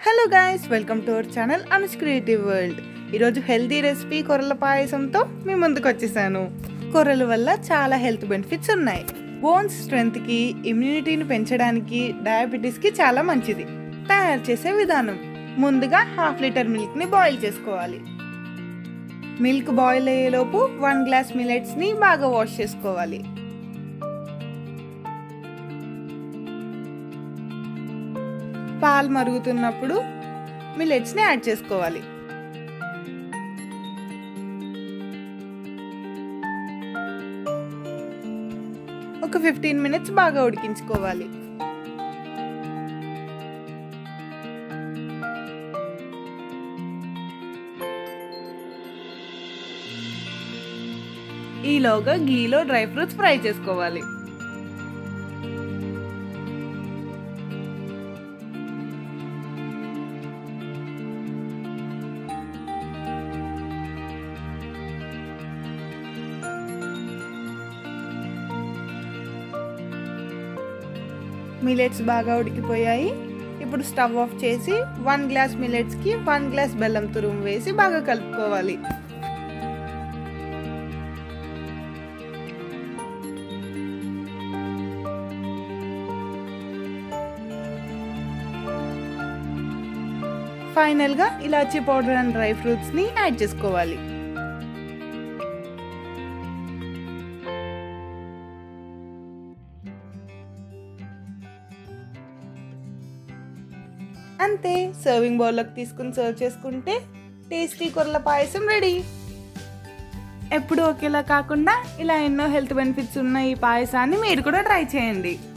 hello guys welcome to our channel Anu's creative world ఈరోజు healthy recipe కొర్రల పాయసంతో మీ ముందుకు వచ్చేసాను కొర్రల వల్ల చాలా హెల్త్ బెనిఫిట్స్ ఉన్నాయి బోన్స్ స్ట్రెంగ్త్కి ఇమ్యూనిటీని పెంచడానికి డయాబెటీస్కి చాలా మంచిది తయారు చేసే విధానం ముందుగా హాఫ్ లీటర్ మిల్క్ని బాయిల్ చేసుకోవాలి మిల్క్ బాయిల్ అయ్యేలోపు వన్ గ్లాస్ మిలెట్స్ని బాగా వాష్ చేసుకోవాలి పాలు మరుగుతున్నప్పుడు మిల్లెట్స్ని యాడ్ చేసుకోవాలి ఒక ఫిఫ్టీన్ మినిట్స్ బాగా ఉడికించుకోవాలి ఈలోగా గీలో డ్రై ఫ్రూట్స్ ఫ్రై చేసుకోవాలి మిలెట్స్ బాగా ఉడికిపోయాయి ఇప్పుడు స్టవ్ ఆఫ్ చేసి వన్ గ్లాస్ మిలెట్స్కి వన్ గ్లాస్ బెల్లం తురుము వేసి బాగా కలుపుకోవాలి ఫైనల్గా ఇలాచీ పౌడర్ అండ్ డ్రై ఫ్రూట్స్ని యాడ్ చేసుకోవాలి అంతే సర్వింగ్ బౌల్లోకి తీసుకుని సర్వ్ చేసుకుంటే టేస్టీ కొర్రల పాయసం రెడీ ఎప్పుడు ఒకేలా కాకుండా ఇలా ఎన్నో హెల్త్ బెనిఫిట్స్ ఉన్న ఈ పాయసాన్ని మీరు కూడా ట్రై చేయండి